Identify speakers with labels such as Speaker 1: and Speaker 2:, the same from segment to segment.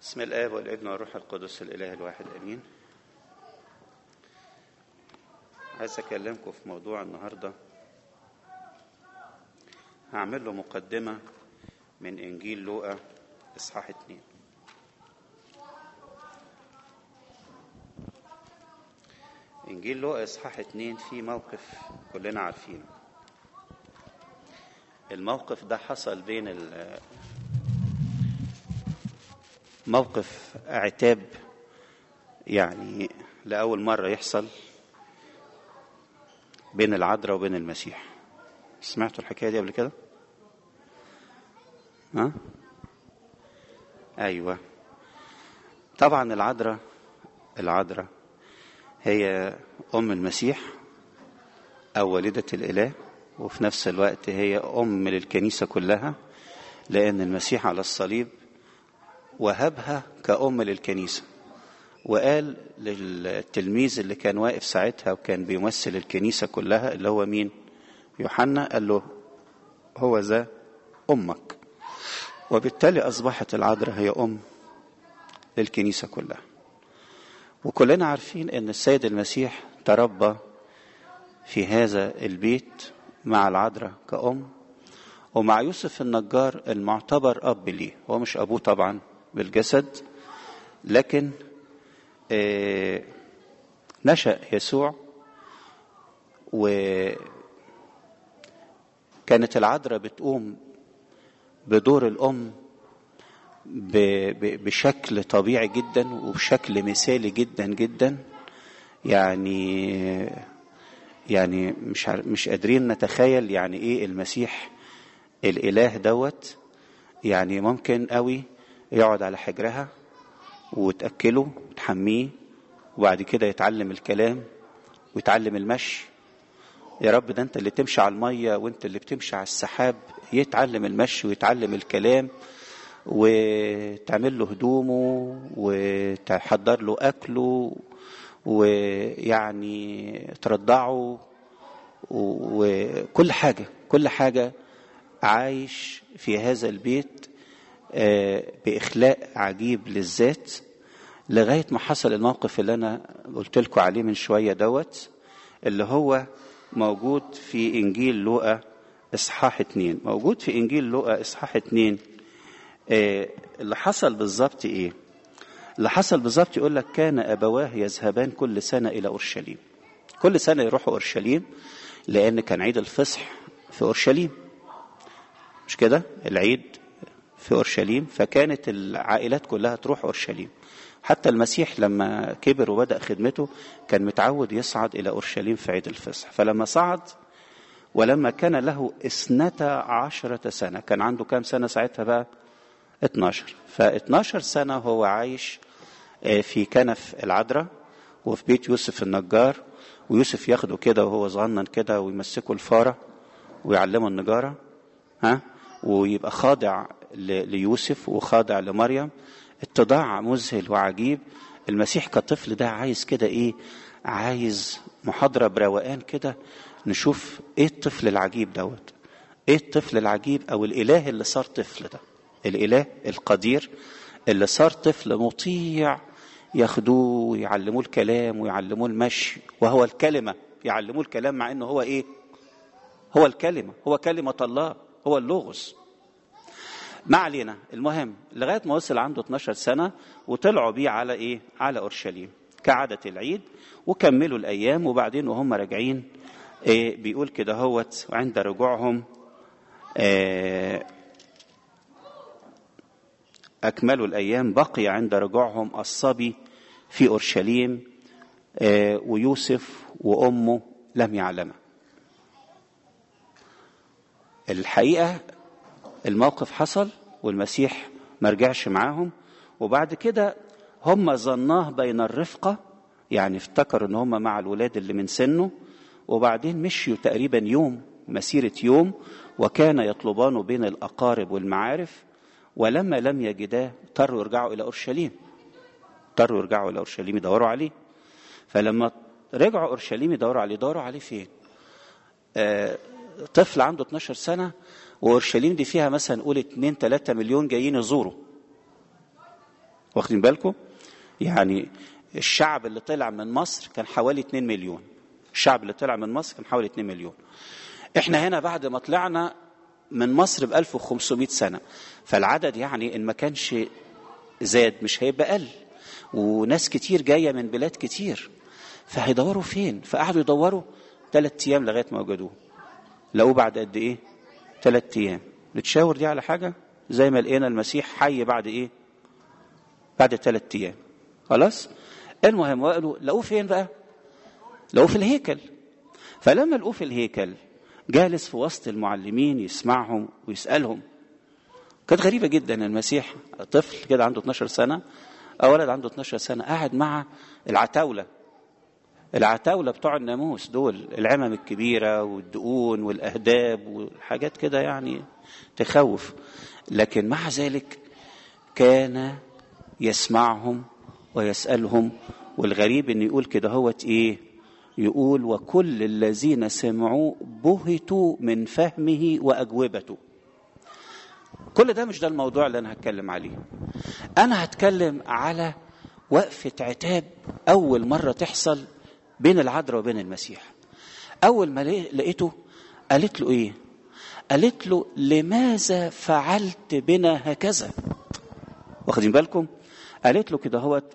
Speaker 1: بسم الآب والابن والروح القدس الإله الواحد أمين عايز أكلمكم في موضوع النهاردة هعمل له مقدمة من إنجيل لوقا إصحاح اتنين إنجيل لوقا إصحاح اتنين فيه موقف كلنا عارفينه الموقف ده حصل بين ال موقف عتاب يعني لأول مرة يحصل بين العذراء وبين المسيح سمعتوا الحكاية دي قبل كده؟ ها؟ أيوة طبعا العذراء العذراء هي أم المسيح أو والدة الإله وفي نفس الوقت هي أم للكنيسة كلها لأن المسيح على الصليب وهبها كأم للكنيسة وقال للتلميذ اللي كان واقف ساعتها وكان بيمثل الكنيسة كلها اللي هو مين يوحنا قال له هو ذا أمك وبالتالي أصبحت العذراء هي أم للكنيسة كلها وكلنا عارفين أن السيد المسيح تربى في هذا البيت مع العذراء كأم ومع يوسف النجار المعتبر أب ليه هو مش أبوه طبعا بالجسد لكن آه نشأ يسوع وكانت العذراء بتقوم بدور الأم بشكل طبيعي جدا وبشكل مثالي جدا جدا يعني يعني مش مش قادرين نتخيل يعني ايه المسيح الاله دوت يعني ممكن قوي يقعد على حجرها وتاكله وتحميه وبعد كده يتعلم الكلام ويتعلم المشي يا رب ده انت اللي تمشي على الميه وانت اللي بتمشي على السحاب يتعلم المشي ويتعلم الكلام وتعمل له هدومه وتحضر له اكله ويعني ترضعه وكل حاجه كل حاجه عايش في هذا البيت باخلاء عجيب للذات لغايه ما حصل الموقف اللي انا قلت لكم عليه من شويه دوت اللي هو موجود في انجيل لوقا اصحاح اتنين موجود في انجيل لوقا اصحاح اتنين اللي حصل بالظبط ايه اللي حصل بالظبط يقول لك كان ابواه يذهبان كل سنه الى اورشليم كل سنه يروحوا اورشليم لان كان عيد الفصح في اورشليم مش كده العيد في اورشليم فكانت العائلات كلها تروح اورشليم حتى المسيح لما كبر وبدا خدمته كان متعود يصعد الى اورشليم في عيد الفصح فلما صعد ولما كان له اثنتا عشرة سنة كان عنده كام سنة ساعتها بقى 12 ف 12 سنة هو عايش في كنف العذراء وفي بيت يوسف النجار ويوسف ياخده كده وهو صغنن كده ويمسكه الفارة ويعلمه النجارة ها ويبقى خاضع ليوسف وخاضع لمريم اتضاع مذهل وعجيب المسيح كطفل ده عايز كده ايه عايز محاضرة بروقان كده نشوف ايه الطفل العجيب دوت ايه الطفل العجيب او الاله اللي صار طفل ده الاله القدير اللي صار طفل مطيع ياخدوه ويعلموه الكلام ويعلموه المشي وهو الكلمه يعلموه الكلام مع انه هو ايه هو الكلمه هو كلمه الله هو اللغز ما علينا المهم لغايه ما وصل عنده 12 سنه وطلعوا بيه على ايه على اورشليم كعاده العيد وكملوا الايام وبعدين وهم راجعين إيه بيقول كده هوت وعند رجوعهم إيه أكملوا الأيام بقي عند رجوعهم الصبي في أورشليم إيه ويوسف وأمه لم يعلمه الحقيقة الموقف حصل والمسيح ما رجعش معاهم وبعد كده هم ظناه بين الرفقة يعني افتكروا ان هم مع الولاد اللي من سنه وبعدين مشيوا تقريبا يوم مسيرة يوم وكان يطلبان بين الأقارب والمعارف ولما لم يجداه اضطروا يرجعوا إلى أورشليم اضطروا يرجعوا إلى أورشليم يدوروا عليه فلما رجعوا أورشليم يدوروا عليه دوروا عليه فين آه طفل عنده 12 سنة وأورشليم دي فيها مثلا قول 2 3 مليون جايين يزوروا واخدين بالكم يعني الشعب اللي طلع من مصر كان حوالي 2 مليون الشعب اللي طلع من مصر كان حوالي 2 مليون احنا هنا بعد ما طلعنا من مصر ب 1500 سنه فالعدد يعني ان ما كانش زاد مش هيبقى قل وناس كتير جايه من بلاد كتير فهيدوروا فين فقعدوا يدوروا ثلاث ايام لغايه ما وجدوه لقوه بعد قد ايه ثلاث ايام نتشاور دي على حاجه زي ما لقينا المسيح حي بعد ايه بعد ثلاث ايام خلاص المهم وقالوا لقوه فين بقى لقوه في الهيكل فلما لقوه في الهيكل جالس في وسط المعلمين يسمعهم ويسالهم كانت غريبه جدا المسيح طفل كده عنده 12 سنه او ولد عنده 12 سنه قاعد مع العتاوله العتاوله بتوع الناموس دول العمم الكبيره والدقون والاهداب والحاجات كده يعني تخوف لكن مع ذلك كان يسمعهم ويسالهم والغريب ان يقول كده هوت ايه يقول وكل الذين سمعوه بهتوا من فهمه واجوبته كل ده مش ده الموضوع اللي انا هتكلم عليه انا هتكلم على وقفه عتاب اول مره تحصل بين العذراء وبين المسيح اول ما لقيته قالت له ايه قالت له لماذا فعلت بنا هكذا واخدين بالكم قالت له كده هوت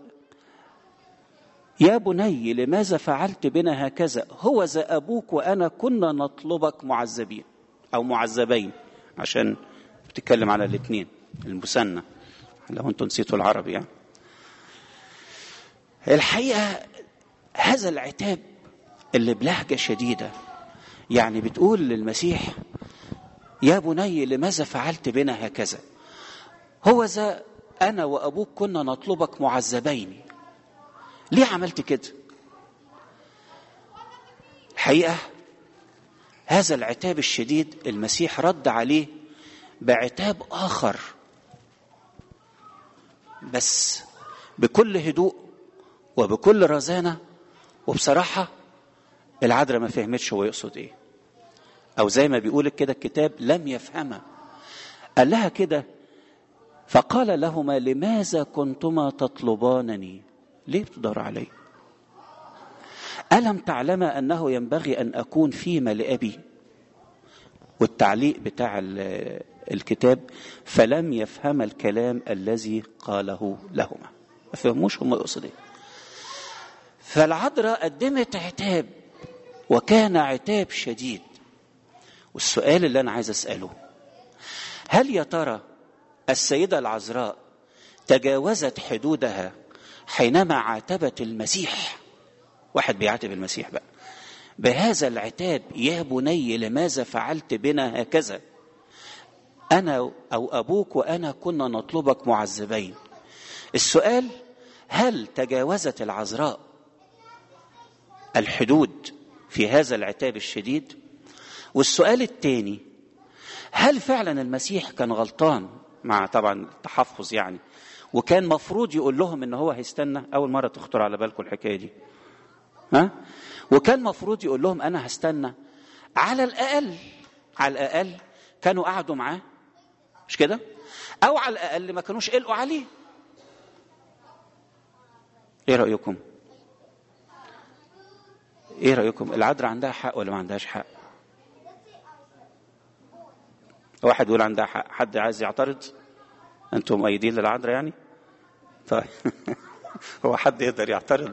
Speaker 1: يا بني لماذا فعلت بنا هكذا هو ذا أبوك وأنا كنا نطلبك معذبين أو معذبين عشان بتتكلم على الاثنين المثنى لو انتم نسيتوا العربي يعني الحقيقة هذا العتاب اللي بلهجة شديدة يعني بتقول للمسيح يا بني لماذا فعلت بنا هكذا هو ذا أنا وأبوك كنا نطلبك معذبين ليه عملت كده الحقيقة هذا العتاب الشديد المسيح رد عليه بعتاب آخر بس بكل هدوء وبكل رزانة وبصراحة العذراء ما فهمتش هو يقصد ايه او زي ما بيقول كده الكتاب لم يفهمها قال لها كده فقال لهما لماذا كنتما تطلبانني ليه بتدور علي ألم تعلم أنه ينبغي أن أكون فيما لأبي والتعليق بتاع الكتاب فلم يفهم الكلام الذي قاله لهما ما فهموش هم يقصد ايه فالعذراء قدمت عتاب وكان عتاب شديد والسؤال اللي انا عايز اساله هل يا ترى السيده العذراء تجاوزت حدودها حينما عاتبت المسيح واحد بيعاتب المسيح بقى بهذا العتاب يا بني لماذا فعلت بنا هكذا انا او ابوك وانا كنا نطلبك معذبين السؤال هل تجاوزت العذراء الحدود في هذا العتاب الشديد والسؤال الثاني هل فعلا المسيح كان غلطان مع طبعا التحفظ يعني وكان مفروض يقول لهم ان هو هيستنى اول مره تخطر على بالكم الحكايه دي ها وكان مفروض يقول لهم انا هستنى على الاقل على الاقل كانوا قعدوا معاه مش كده او على الاقل ما كانوش قلقوا عليه ايه رايكم ايه رايكم العذراء عندها حق ولا ما عندهاش حق واحد يقول عندها حق حد عايز يعترض انتم مؤيدين للعذراء يعني طيب هو حد يقدر يعترض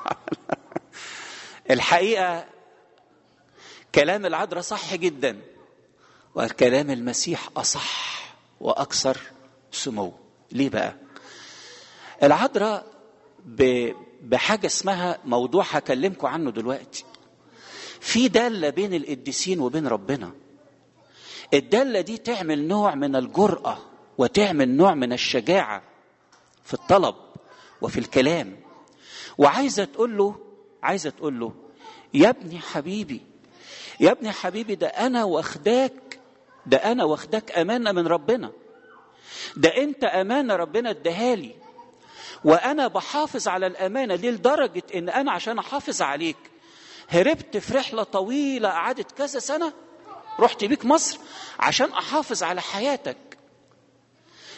Speaker 1: الحقيقه كلام العذراء صح جدا وكلام المسيح اصح واكثر سمو ليه بقى العذراء بحاجه اسمها موضوع هكلمكم عنه دلوقتي في داله بين القديسين وبين ربنا الداله دي تعمل نوع من الجراه وتعمل نوع من الشجاعه في الطلب وفي الكلام وعايزه تقول له عايزه تقول له يا ابني حبيبي يا ابني حبيبي ده انا واخداك ده انا واخداك امانه من ربنا ده انت امانه ربنا اداهالي وانا بحافظ على الامانه دي لدرجه ان انا عشان احافظ عليك هربت في رحله طويله قعدت كذا سنه رحت بيك مصر عشان احافظ على حياتك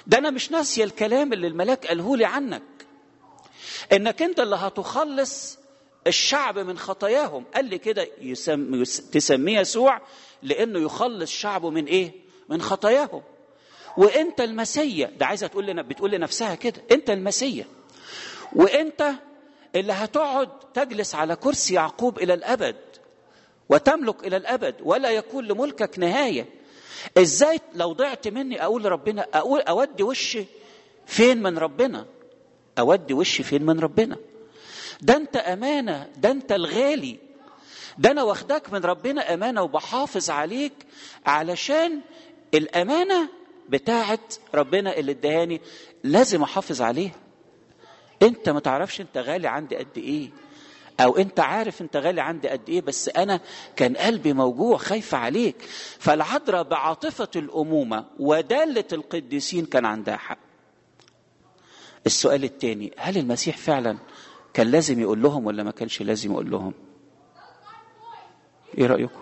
Speaker 1: ده انا مش ناسيه الكلام اللي الملاك قاله لي عنك انك انت اللي هتخلص الشعب من خطاياهم قال لي كده يسم... يس... تسميه يسوع لانه يخلص شعبه من ايه من خطاياهم وانت المسيا ده عايزه تقول لنا بتقول لنفسها كده انت المسيا وانت اللي هتقعد تجلس على كرسي يعقوب الى الابد وتملك الى الابد ولا يكون لملكك نهايه ازاي لو ضعت مني اقول لربنا اقول اودي وشي فين من ربنا اودي وشي فين من ربنا ده انت امانه ده انت الغالي ده انا واخداك من ربنا امانه وبحافظ عليك علشان الامانه بتاعت ربنا اللي ادهاني لازم احافظ عليها انت ما تعرفش انت غالي عندي قد ايه او انت عارف انت غالي عندي قد ايه بس انا كان قلبي موجوع خايفه عليك فالعذراء بعاطفه الامومه وداله القديسين كان عندها حق السؤال الثاني هل المسيح فعلا كان لازم يقول لهم ولا ما كانش لازم يقول لهم ايه رايكم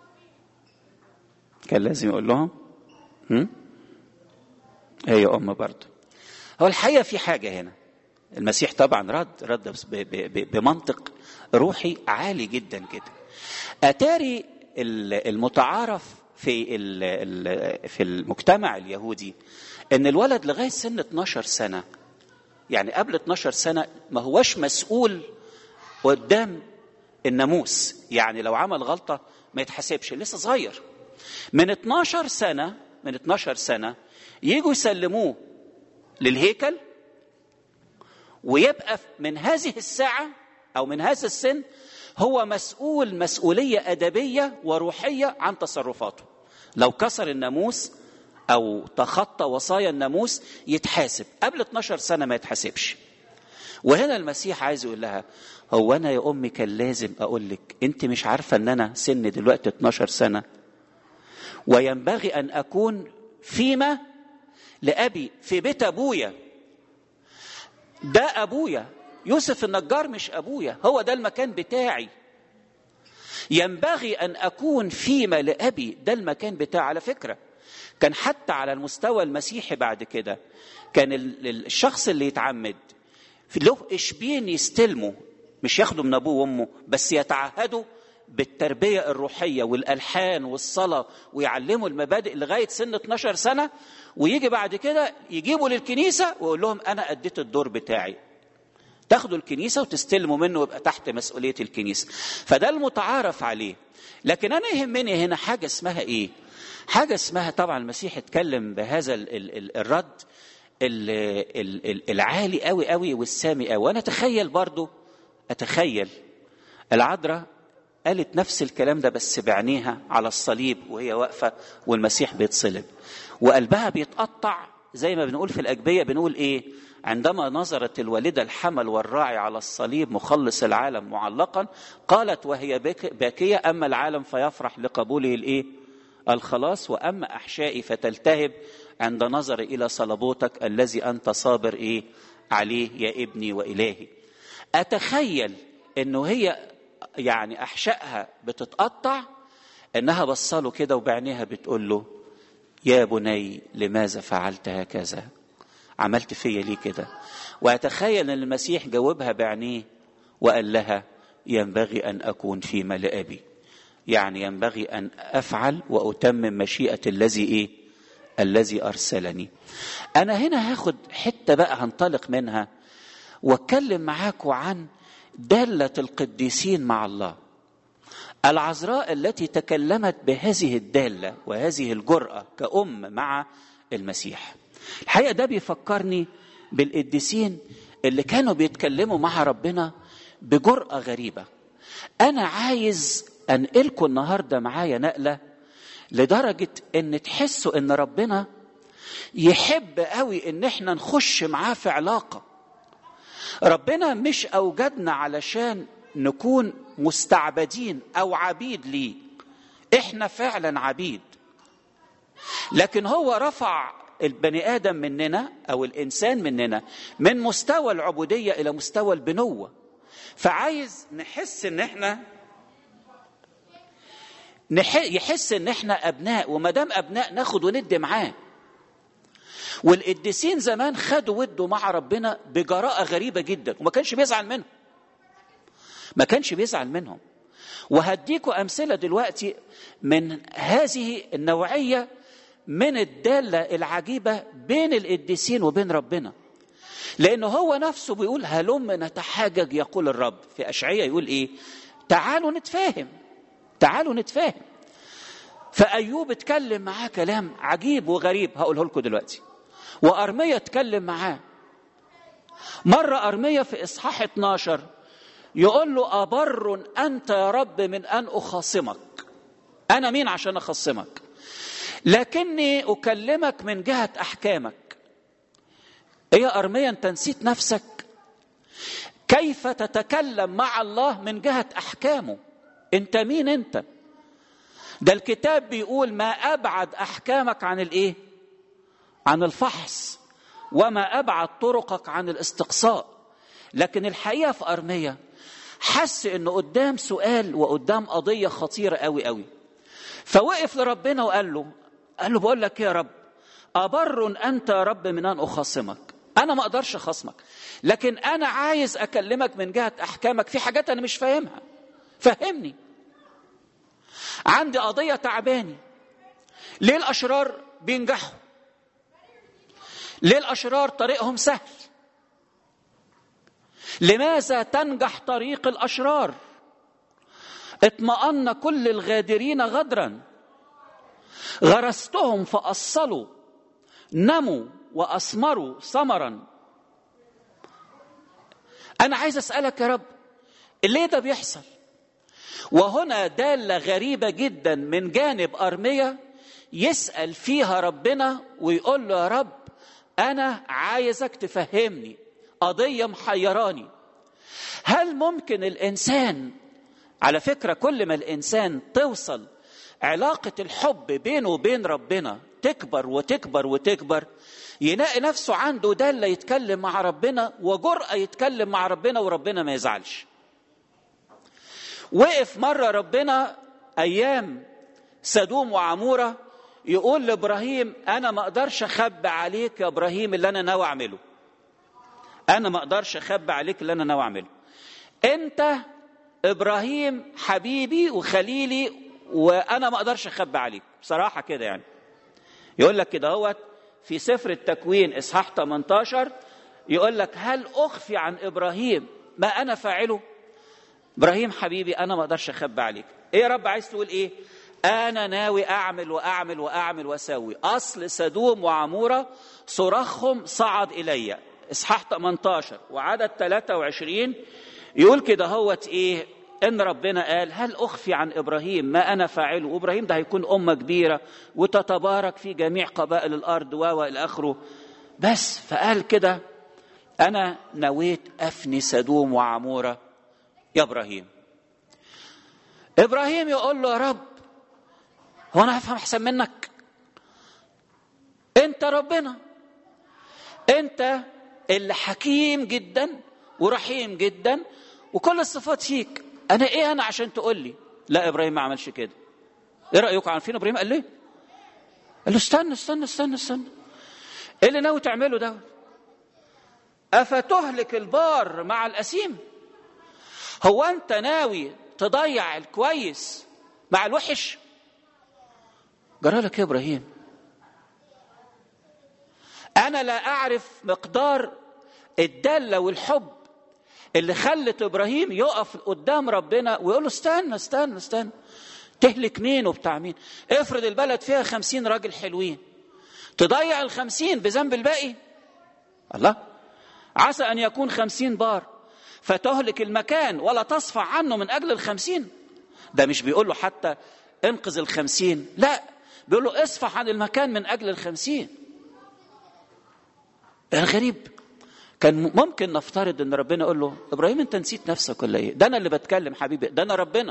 Speaker 1: كان لازم يقول لهم هم؟ هي ام برضه هو الحقيقه في حاجه هنا المسيح طبعا رد رد بمنطق روحي عالي جدا جدا اتاري المتعارف في في المجتمع اليهودي ان الولد لغايه سن 12 سنه يعني قبل 12 سنه ما هوش مسؤول قدام الناموس يعني لو عمل غلطه ما يتحاسبش لسه صغير من 12 سنه من 12 سنه يجوا يسلموه للهيكل ويبقى من هذه الساعة أو من هذا السن هو مسؤول مسؤولية أدبية وروحية عن تصرفاته لو كسر الناموس أو تخطى وصايا الناموس يتحاسب قبل 12 سنة ما يتحاسبش وهنا المسيح عايز يقول لها هو أنا يا أمي كان لازم أقول لك أنت مش عارفة أن أنا سن دلوقتي 12 سنة وينبغي أن أكون فيما لأبي في بيت أبويا ده ابويا يوسف النجار مش ابويا هو ده المكان بتاعي ينبغي ان اكون فيما لابي ده المكان بتاعي على فكره كان حتى على المستوى المسيحي بعد كده كان الشخص اللي يتعمد له اشبين يستلمه مش ياخده من ابوه وامه بس يتعهدوا بالتربية الروحية والألحان والصلاة ويعلموا المبادئ لغاية سن 12 سنة ويجي بعد كده يجيبوا للكنيسة ويقول لهم أنا أديت الدور بتاعي تاخدوا الكنيسة وتستلموا منه ويبقى تحت مسؤولية الكنيسة فده المتعارف عليه لكن أنا يهمني هنا حاجة اسمها إيه حاجة اسمها طبعا المسيح اتكلم بهذا ال ال ال الرد ال ال ال العالي قوي قوي والسامي قوي وأنا أتخيل برضو أتخيل العذراء قالت نفس الكلام ده بس بعينيها على الصليب وهي واقفة والمسيح بيتصلب وقلبها بيتقطع زي ما بنقول في الأجبية بنقول إيه عندما نظرت الوالدة الحمل والراعي على الصليب مخلص العالم معلقا قالت وهي باكية أما العالم فيفرح لقبوله الإيه الخلاص وأما أحشائي فتلتهب عند نظر إلى صلبوتك الذي أنت صابر إيه عليه يا ابني وإلهي أتخيل أنه هي يعني احشائها بتتقطع انها بصله كده وبعينيها بتقول له يا بني لماذا فعلت هكذا عملت فيا ليه كده واتخيل ان المسيح جاوبها بعينيه وقال لها ينبغي ان اكون في ملء ابي يعني ينبغي ان افعل واتمم مشيئه الذي ايه الذي ارسلني انا هنا هاخد حته بقى هنطلق منها واتكلم معاكم عن دالة القديسين مع الله العذراء التي تكلمت بهذه الدالة وهذه الجرأة كأم مع المسيح الحقيقة ده بيفكرني بالقديسين اللي كانوا بيتكلموا مع ربنا بجرأة غريبة أنا عايز أنقلكم النهاردة معايا نقلة لدرجة أن تحسوا أن ربنا يحب قوي أن احنا نخش معاه في علاقة ربنا مش اوجدنا علشان نكون مستعبدين او عبيد ليه احنا فعلا عبيد لكن هو رفع البني ادم مننا او الانسان مننا من مستوى العبوديه الى مستوى البنوه فعايز نحس ان احنا نح... يحس ان احنا ابناء وما دام ابناء ناخد وندي معاه والقديسين زمان خدوا ودوا مع ربنا بجراءة غريبة جدا وما كانش بيزعل منهم ما كانش بيزعل منهم وهديكوا أمثلة دلوقتي من هذه النوعية من الدالة العجيبة بين القديسين وبين ربنا لأنه هو نفسه بيقول هلم نتحاجج يقول الرب في أشعية يقول إيه تعالوا نتفاهم تعالوا نتفاهم فأيوب اتكلم معاه كلام عجيب وغريب هقوله لكم دلوقتي وأرمية اتكلم معاه مرة أرمية في إصحاح 12 يقول له أبر أنت يا رب من أن أخاصمك أنا مين عشان أخصمك لكني أكلمك من جهة أحكامك إيه يا أرمية أنت نسيت نفسك كيف تتكلم مع الله من جهة أحكامه أنت مين أنت ده الكتاب بيقول ما أبعد أحكامك عن الإيه عن الفحص وما أبعد طرقك عن الاستقصاء لكن الحقيقة في أرمية حس انه قدام سؤال وقدام قضيه خطيره قوي قوي فوقف لربنا وقال له قال له بقول لك يا رب ابر انت يا رب من ان اخاصمك انا ما اقدرش اخاصمك لكن انا عايز اكلمك من جهه احكامك في حاجات انا مش فاهمها فهمني عندي قضيه تعباني ليه الاشرار بينجحوا ليه الاشرار طريقهم سهل لماذا تنجح طريق الاشرار اطمأن كل الغادرين غدرا غرستهم فأصلوا نموا وأثمروا ثمرا أنا عايز أسألك يا رب ليه ده بيحصل وهنا دالة غريبة جدا من جانب أرمية يسأل فيها ربنا ويقول له يا رب أنا عايزك تفهمني قضيه محيراني هل ممكن الانسان على فكره كل ما الانسان توصل علاقه الحب بينه وبين ربنا تكبر وتكبر وتكبر يلاقي نفسه عنده داله يتكلم مع ربنا وجرأه يتكلم مع ربنا وربنا ما يزعلش وقف مره ربنا ايام سدوم وعموره يقول لابراهيم انا ما اقدرش اخبي عليك يا ابراهيم اللي انا ناوي اعمله انا ما اقدرش اخبي عليك اللي انا ناوي اعمله انت ابراهيم حبيبي وخليلي وانا ما اقدرش اخبي عليك بصراحه كده يعني يقول لك كده هو في سفر التكوين اصحاح 18 يقول لك هل اخفي عن ابراهيم ما انا فاعله ابراهيم حبيبي انا ما اقدرش اخبي عليك ايه يا رب عايز تقول ايه انا ناوي اعمل واعمل واعمل واسوي اصل سدوم وعموره صراخهم صعد الي اصحاح 18 وعدد 23 يقول كده هوت ايه ان ربنا قال هل اخفي عن ابراهيم ما انا فاعله وابراهيم ده هيكون امه كبيره وتتبارك في جميع قبائل الارض و الى اخره بس فقال كده انا نويت افني سدوم وعموره يا ابراهيم ابراهيم يقول له يا رب هو انا هفهم احسن منك انت ربنا انت اللي حكيم جدا ورحيم جدا وكل الصفات فيك انا ايه انا عشان تقول لي لا ابراهيم ما عملش كده ايه رايكم عارفين ابراهيم قال ليه قال له استنى استنى استنى استنى ايه اللي ناوي تعمله ده افتهلك البار مع الاسيم هو انت ناوي تضيع الكويس مع الوحش جرى لك يا ابراهيم انا لا اعرف مقدار الداله والحب اللي خلت ابراهيم يقف قدام ربنا ويقول له استنى استنى استنى تهلك مين وبتاع مين افرض البلد فيها خمسين راجل حلوين تضيع الخمسين بذنب الباقي الله عسى أن يكون خمسين بار فتهلك المكان ولا تصفع عنه من أجل الخمسين ده مش بيقول له حتى انقذ الخمسين لا بيقول له اصفح عن المكان من أجل الخمسين الغريب كان ممكن نفترض ان ربنا يقول له ابراهيم انت نسيت نفسك ولا ايه ده انا اللي بتكلم حبيبي ده انا ربنا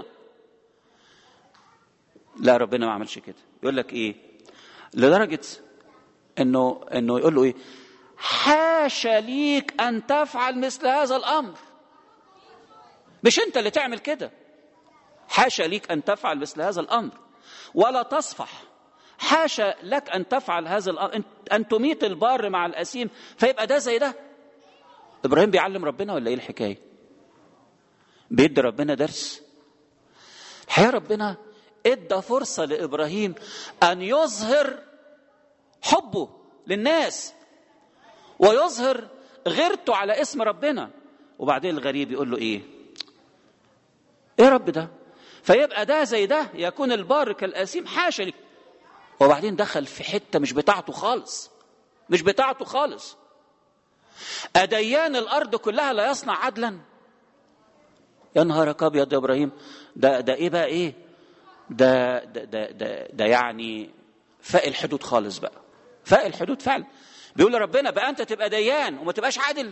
Speaker 1: لا ربنا ما عملش كده يقول لك ايه لدرجه انه انه يقول له ايه حاشا ليك ان تفعل مثل هذا الامر مش انت اللي تعمل كده حاشا ليك ان تفعل مثل هذا الامر ولا تصفح حاشا لك ان تفعل هذا الامر ان تميت البار مع الاسيم فيبقى ده زي ده ابراهيم بيعلم ربنا ولا ايه الحكايه بيدي ربنا درس الحقيقه ربنا ادى فرصه لابراهيم ان يظهر حبه للناس ويظهر غيرته على اسم ربنا وبعدين الغريب يقول له ايه ايه يا رب ده فيبقى ده زي ده يكون البار كالاسيم حاشا لك وبعدين دخل في حته مش بتاعته خالص مش بتاعته خالص أديان الأرض كلها لا يصنع عدلا يا نهارك أبيض يا إبراهيم ده ده إيه بقى إيه ده ده ده ده, ده يعني فاق الحدود خالص بقى فاق الحدود فعلا بيقول لربنا بقى أنت تبقى ديان وما تبقاش عادل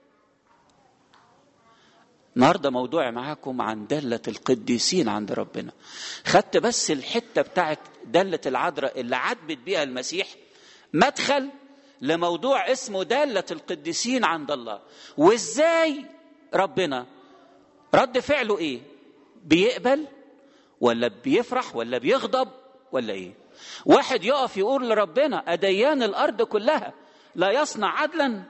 Speaker 1: النهارده موضوعي معاكم عن دلة القديسين عند ربنا خدت بس الحتة بتاعت دلة العذراء اللي عدبت بيها المسيح مدخل لموضوع اسمه دالة القديسين عند الله وازاي ربنا رد فعله ايه بيقبل ولا بيفرح ولا بيغضب ولا ايه واحد يقف يقول لربنا أديان الأرض كلها لا يصنع عدلا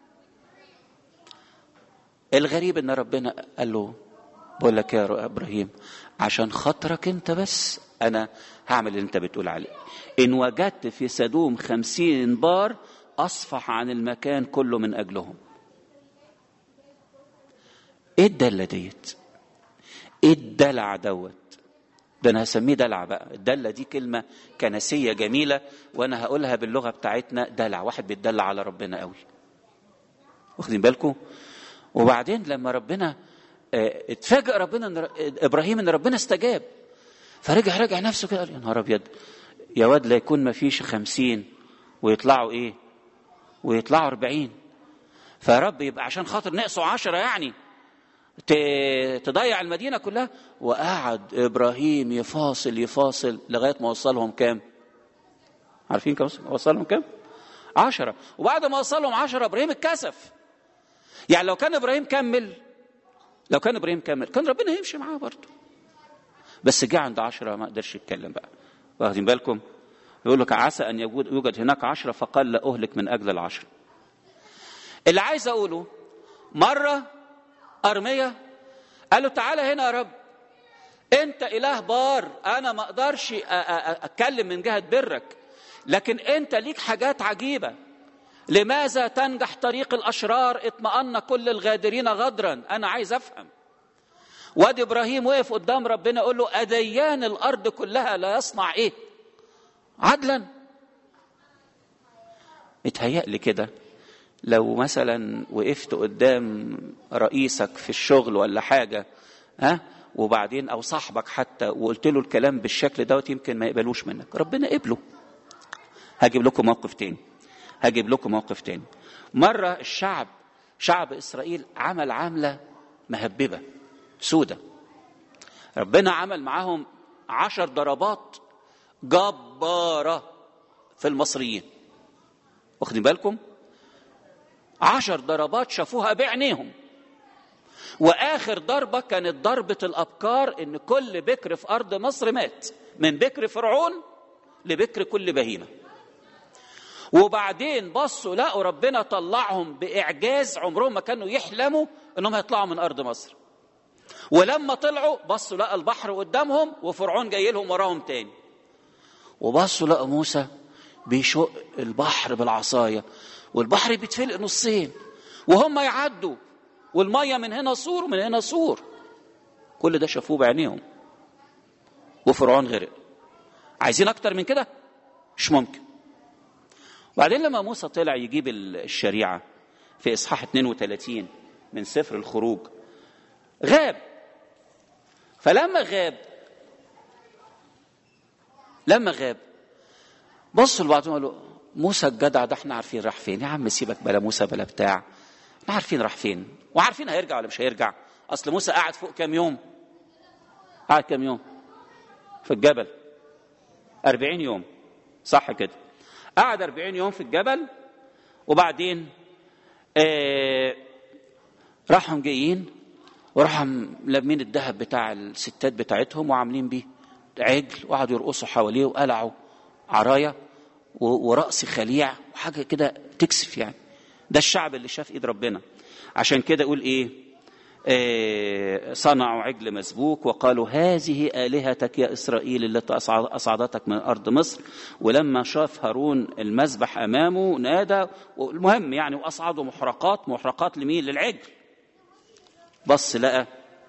Speaker 1: الغريب ان ربنا قال له بقول لك يا ابراهيم عشان خاطرك انت بس انا هعمل اللي انت بتقول عليه ان وجدت في سدوم خمسين بار اصفح عن المكان كله من اجلهم ايه الدله ديت ايه الدلع دوت ده انا هسميه دلع بقى الدله دي كلمه كنسيه جميله وانا هقولها باللغه بتاعتنا دلع واحد بيتدلع على ربنا قوي واخدين بالكم وبعدين لما ربنا اه اتفاجئ ربنا ان ابراهيم ان ربنا استجاب فرجع رجع نفسه كده قال يا نهار ابيض يا واد لا يكون ما فيش خمسين ويطلعوا ايه ويطلعوا أربعين فيا رب يبقى عشان خاطر نقصوا عشرة يعني تضيع المدينة كلها وقعد إبراهيم يفاصل يفاصل لغاية ما وصلهم كام عارفين كم وصلهم كام عشرة وبعد ما وصلهم عشرة إبراهيم اتكسف يعني لو كان إبراهيم كمل لو كان إبراهيم كمل كان ربنا يمشي معاه برضه بس جه عند عشرة ما قدرش يتكلم بقى واخدين بالكم يقول لك عسى أن يوجد هناك عشرة فقال لا أهلك من أجل العشرة اللي عايز أقوله مرة أرمية قال له تعالى هنا يا رب أنت إله بار أنا ما أقدرش أتكلم من جهة برك لكن أنت ليك حاجات عجيبة لماذا تنجح طريق الأشرار اطمأن كل الغادرين غدرا أنا عايز أفهم وادي إبراهيم وقف قدام ربنا يقول له أديان الأرض كلها لا يصنع إيه عدلا متهيألي كده لو مثلا وقفت قدام رئيسك في الشغل ولا حاجة ها وبعدين أو صاحبك حتى وقلت له الكلام بالشكل دوت يمكن ما يقبلوش منك ربنا قبله هجيب لكم موقف تاني هجيب لكم موقف تاني مرة الشعب شعب إسرائيل عمل عاملة مهببة سودة ربنا عمل معاهم عشر ضربات جبارة في المصريين واخدين بالكم عشر ضربات شافوها بعينيهم واخر ضربه كانت ضربه الابكار ان كل بكر في ارض مصر مات من بكر فرعون لبكر كل بهيمه وبعدين بصوا لقوا ربنا طلعهم باعجاز عمرهم ما كانوا يحلموا انهم هيطلعوا من ارض مصر ولما طلعوا بصوا لقى البحر قدامهم وفرعون جاي لهم وراهم تاني وبصوا لقى موسى بيشق البحر بالعصايه والبحر بيتفلق نصين وهم يعدوا والميه من هنا سور ومن هنا سور كل ده شافوه بعينيهم وفرعون غرق عايزين اكتر من كده مش ممكن وبعدين لما موسى طلع يجيب الشريعه في اصحاح 32 من سفر الخروج غاب فلما غاب لما غاب بصوا لبعضهم قالوا موسى الجدع ده احنا عارفين راح فين يا عم سيبك بلا موسى بلا بتاع احنا عارفين راح فين وعارفين هيرجع ولا مش هيرجع اصل موسى قعد فوق كام يوم قعد كام يوم في الجبل أربعين يوم صح كده قعد أربعين يوم في الجبل وبعدين آه راحوا جايين وراحوا لمين الذهب بتاع الستات بتاعتهم وعاملين بيه عجل وقعدوا يرقصوا حواليه وقلعوا عرايا ورأس خليع وحاجة كده تكسف يعني ده الشعب اللي شاف ايد ربنا عشان كده يقول ايه آه صنعوا عجل مسبوك وقالوا هذه آلهتك يا إسرائيل التي أصعدتك من أرض مصر ولما شاف هارون المذبح أمامه نادى المهم يعني وأصعدوا محرقات محرقات لمين للعجل بص لقى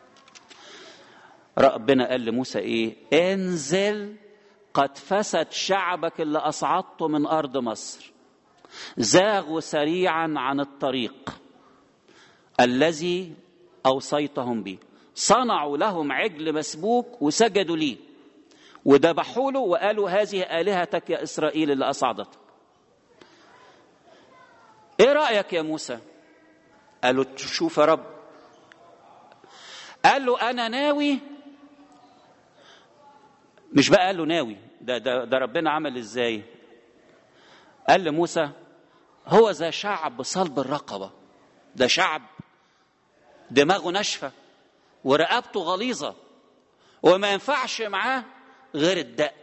Speaker 1: ربنا قال لموسى ايه انزل قد فسد شعبك اللي اصعدته من ارض مصر زاغوا سريعا عن الطريق الذي اوصيتهم به صنعوا لهم عجل مسبوك وسجدوا ليه وذبحوا له وقالوا هذه الهتك يا اسرائيل اللي اصعدتك ايه رايك يا موسى قالوا شوف يا رب قال له انا ناوي مش بقى قال له ناوي ده ده ده ربنا عمل ازاي قال لموسى هو ذا شعب صلب الرقبه ده شعب دماغه ناشفه ورقبته غليظه وما ينفعش معاه غير الدق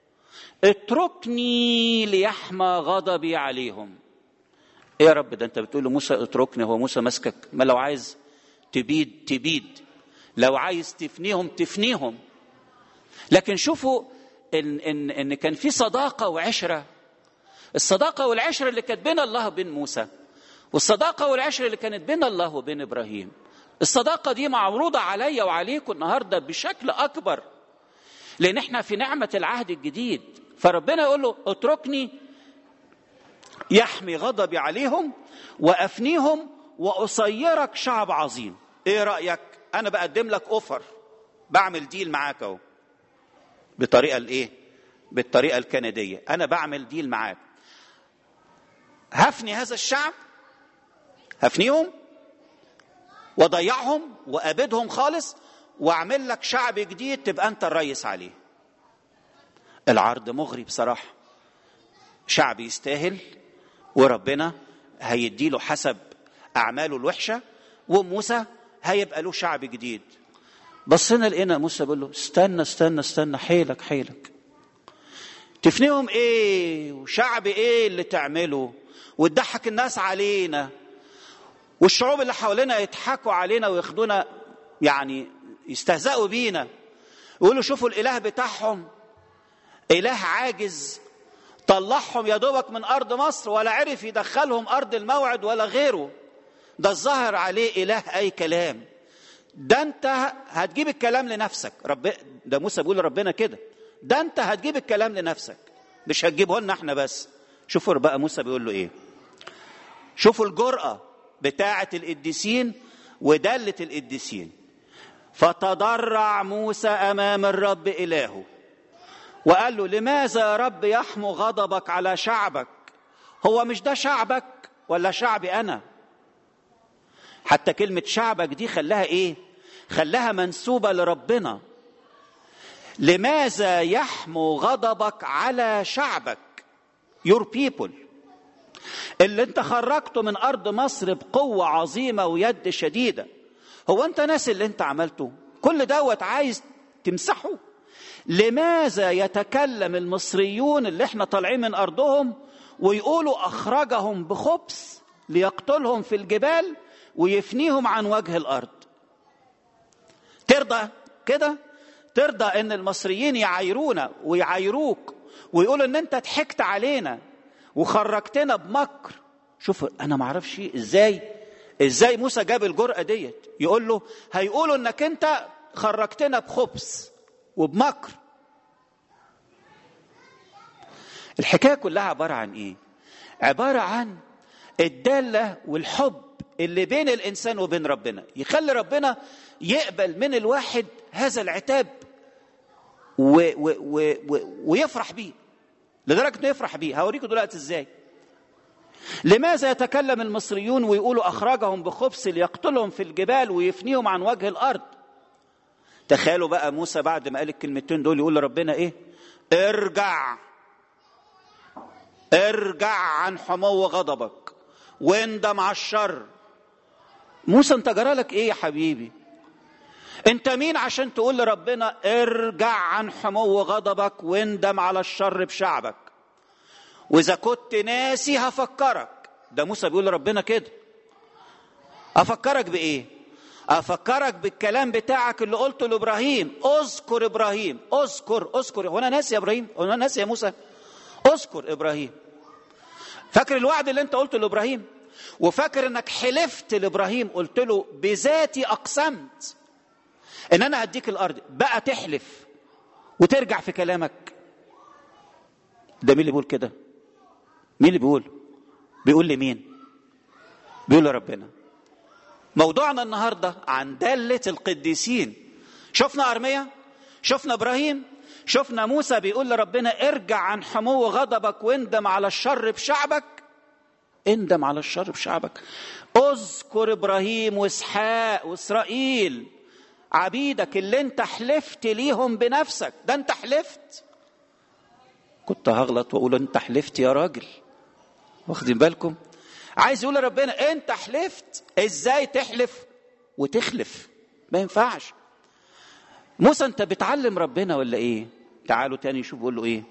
Speaker 1: اتركني ليحمى غضبي عليهم ايه يا رب ده انت بتقول لموسى اتركني هو موسى ماسكك ما لو عايز تبيد تبيد لو عايز تفنيهم تفنيهم لكن شوفوا ان ان ان كان في صداقه وعشره الصداقه والعشره اللي كانت بين الله وبين موسى والصداقه والعشره اللي كانت بين الله وبين ابراهيم الصداقه دي معروضه عليا وعليكم النهارده بشكل اكبر لان احنا في نعمه العهد الجديد فربنا يقول له اتركني يحمي غضبي عليهم وافنيهم واصيرك شعب عظيم ايه رايك انا بقدم لك اوفر بعمل ديل معاك اهو بطريقه الايه بالطريقه الكنديه انا بعمل ديل معاك هفني هذا الشعب هفنيهم واضيعهم وابدهم خالص واعمل لك شعب جديد تبقى انت الريس عليه العرض مغري بصراحه شعب يستاهل وربنا هيديله حسب اعماله الوحشه وموسى هيبقى له شعب جديد بصينا لقينا موسى بيقول له استنى استنى استنى حيلك حيلك تفنيهم ايه وشعب ايه اللي تعمله وتضحك الناس علينا والشعوب اللي حوالينا يضحكوا علينا وياخدونا يعني يستهزئوا بينا يقولوا شوفوا الاله بتاعهم اله عاجز طلعهم يا دوبك من ارض مصر ولا عرف يدخلهم ارض الموعد ولا غيره ده الظاهر عليه اله اي كلام ده انت هتجيب الكلام لنفسك رب ده موسى بيقول ربنا كده ده انت هتجيب الكلام لنفسك مش هتجيبه لنا احنا بس شوفوا بقى موسى بيقول له ايه شوفوا الجرأة بتاعة القديسين ودلة القديسين فتضرع موسى أمام الرب إلهه وقال له لماذا يا رب يحمو غضبك على شعبك هو مش ده شعبك ولا شعبي أنا حتى كلمة شعبك دي خلاها إيه خلاها منسوبة لربنا لماذا يحمو غضبك على شعبك your people اللي انت خرجته من ارض مصر بقوه عظيمه ويد شديده هو انت ناس اللي انت عملته كل دوت عايز تمسحه لماذا يتكلم المصريون اللي احنا طالعين من ارضهم ويقولوا اخرجهم بخبث ليقتلهم في الجبال ويفنيهم عن وجه الارض ترضى كده ترضى ان المصريين يعايرونا ويعايروك ويقولوا ان انت ضحكت علينا وخرجتنا بمكر شوف انا ما اعرفش ازاي ازاي موسى جاب الجرأة ديت يقول له هيقولوا انك انت خرجتنا بخبث وبمكر الحكايه كلها عباره عن ايه عباره عن الداله والحب اللي بين الانسان وبين ربنا يخلي ربنا يقبل من الواحد هذا العتاب و و و و ويفرح بيه لدرجه انه يفرح بيه هوريكم دلوقتي ازاي لماذا يتكلم المصريون ويقولوا اخرجهم بخبث ليقتلهم في الجبال ويفنيهم عن وجه الارض تخيلوا بقى موسى بعد ما قال الكلمتين دول يقول لربنا ايه ارجع ارجع عن حمو غضبك واندم على الشر موسى انت جرالك ايه يا حبيبي انت مين عشان تقول لربنا ارجع عن حمو غضبك واندم على الشر بشعبك واذا كنت ناسي هفكرك ده موسى بيقول لربنا كده افكرك بايه افكرك بالكلام بتاعك اللي قلته لابراهيم اذكر ابراهيم اذكر اذكر هو انا ناسي يا ابراهيم هو انا ناسي يا موسى اذكر ابراهيم فاكر الوعد اللي انت قلته لابراهيم وفاكر انك حلفت لابراهيم قلت له بذاتي اقسمت ان انا هديك الارض بقى تحلف وترجع في كلامك ده مين اللي بيقول كده مين اللي بيقول بيقول لمين بيقول لربنا موضوعنا النهارده عن دالة القديسين شفنا أرميا شفنا إبراهيم شفنا موسى بيقول لربنا ارجع عن حمو غضبك واندم على الشر بشعبك اندم على الشر بشعبك اذكر ابراهيم واسحاق واسرائيل عبيدك اللي انت حلفت ليهم بنفسك ده انت حلفت كنت هغلط واقول انت حلفت يا راجل واخدين بالكم عايز يقول لربنا انت حلفت ازاي تحلف وتخلف ما ينفعش موسى انت بتعلم ربنا ولا ايه تعالوا تاني شوف بيقول له ايه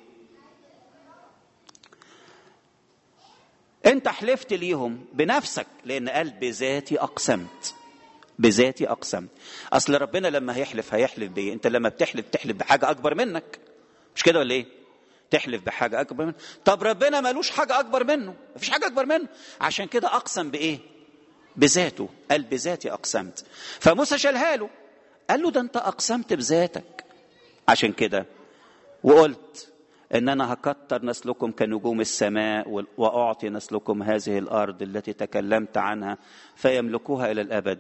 Speaker 1: انت حلفت ليهم بنفسك لان قال بذاتي اقسمت بذاتي اقسمت اصل ربنا لما هيحلف هيحلف بايه انت لما بتحلف تحلف بحاجه اكبر منك مش كده ولا ايه تحلف بحاجه اكبر منه طب ربنا ملوش حاجه اكبر منه مفيش حاجه اكبر منه عشان كده اقسم بايه بذاته قال بذاتي اقسمت فموسى شالها له قال له ده انت اقسمت بذاتك عشان كده وقلت ان انا هكتر نسلكم كنجوم السماء واعطي نسلكم هذه الارض التي تكلمت عنها فيملكوها الى الابد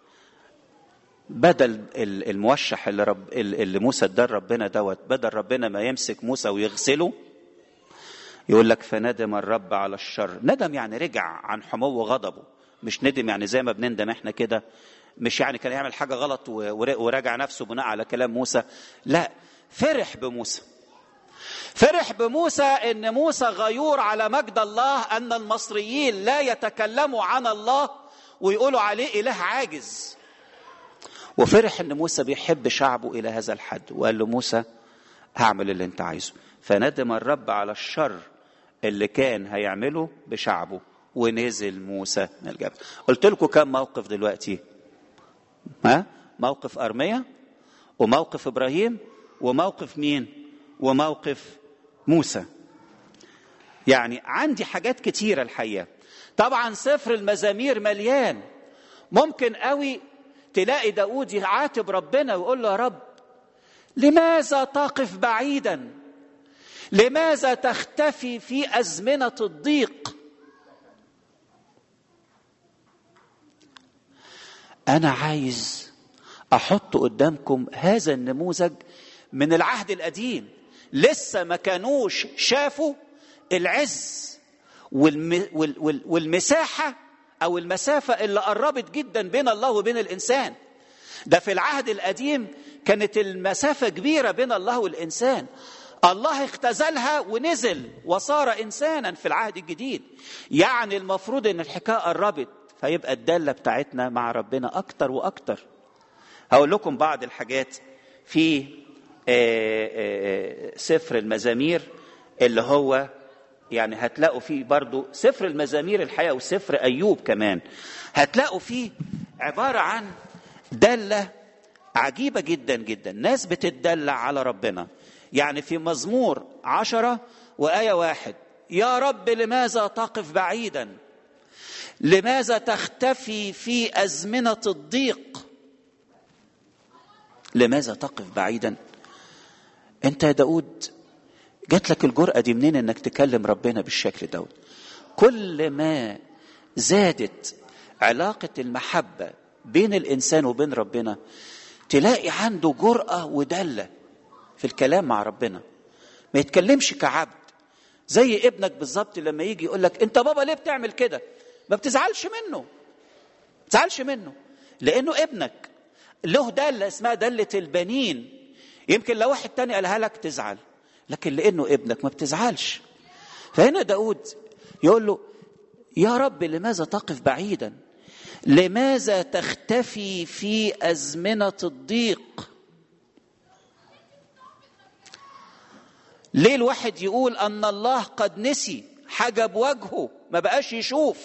Speaker 1: بدل الموشح اللي, رب اللي موسى اداه ربنا دوت بدل ربنا ما يمسك موسى ويغسله يقول لك فندم الرب على الشر ندم يعني رجع عن حمو غضبه مش ندم يعني زي ما بنندم احنا كده مش يعني كان يعمل حاجه غلط وراجع نفسه بناء على كلام موسى لا فرح بموسى فرح بموسى ان موسى غيور على مجد الله ان المصريين لا يتكلموا عن الله ويقولوا عليه اله عاجز وفرح ان موسى بيحب شعبه الى هذا الحد وقال له موسى هعمل اللي انت عايزه فندم الرب على الشر اللي كان هيعمله بشعبه ونزل موسى من الجبل قلت لكم كم موقف دلوقتي ها موقف ارميا وموقف ابراهيم وموقف مين وموقف موسى يعني عندي حاجات كتيره الحقيقه طبعا سفر المزامير مليان ممكن قوي تلاقي داود يعاتب ربنا ويقول له يا رب لماذا تقف بعيدا لماذا تختفي في ازمنه الضيق انا عايز احط قدامكم هذا النموذج من العهد القديم لسه ما كانوش شافوا العز والم والمساحه او المسافه اللي قربت جدا بين الله وبين الانسان ده في العهد القديم كانت المسافه كبيره بين الله والانسان الله اختزلها ونزل وصار انسانا في العهد الجديد يعني المفروض ان الحكايه قربت فيبقى الداله بتاعتنا مع ربنا اكتر واكتر هقول لكم بعض الحاجات في سفر المزامير اللي هو يعني هتلاقوا فيه برضو سفر المزامير الحقيقة وسفر أيوب كمان هتلاقوا فيه عبارة عن دالة عجيبة جدا جدا ناس بتدلع على ربنا يعني في مزمور عشرة وآية واحد يا رب لماذا تقف بعيدا لماذا تختفي في أزمنة الضيق لماذا تقف بعيدا انت يا داود جات لك الجرأة دي منين انك تكلم ربنا بالشكل دوت كل ما زادت علاقة المحبة بين الإنسان وبين ربنا تلاقي عنده جرأة ودلة في الكلام مع ربنا ما يتكلمش كعبد زي ابنك بالظبط لما يجي يقول لك انت بابا ليه بتعمل كده ما بتزعلش منه ما بتزعلش منه لانه ابنك له دلة اسمها دلة البنين يمكن لو واحد تاني قالها لك تزعل لكن لانه ابنك ما بتزعلش فهنا داود يقول له يا رب لماذا تقف بعيدا لماذا تختفي في ازمنه الضيق ليه الواحد يقول ان الله قد نسي حجب وجهه ما بقاش يشوف